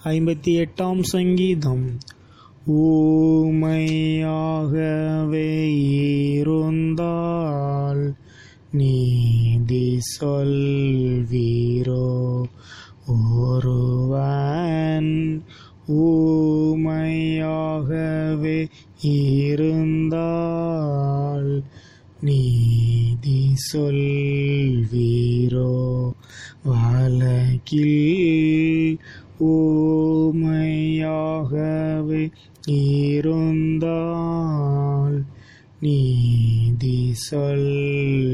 ஐம்பத்தி எட்டாம் சங்கீதம் ஊமையாகவே இருந்தால் நீதி சொல்வீரோ ஒருவன் ஊமையாகவே இருந்தால் நீதி சொல்வீரோ வழக்கில் ஊமையாகவே இருந்தால் நீதி சொல்வீரோ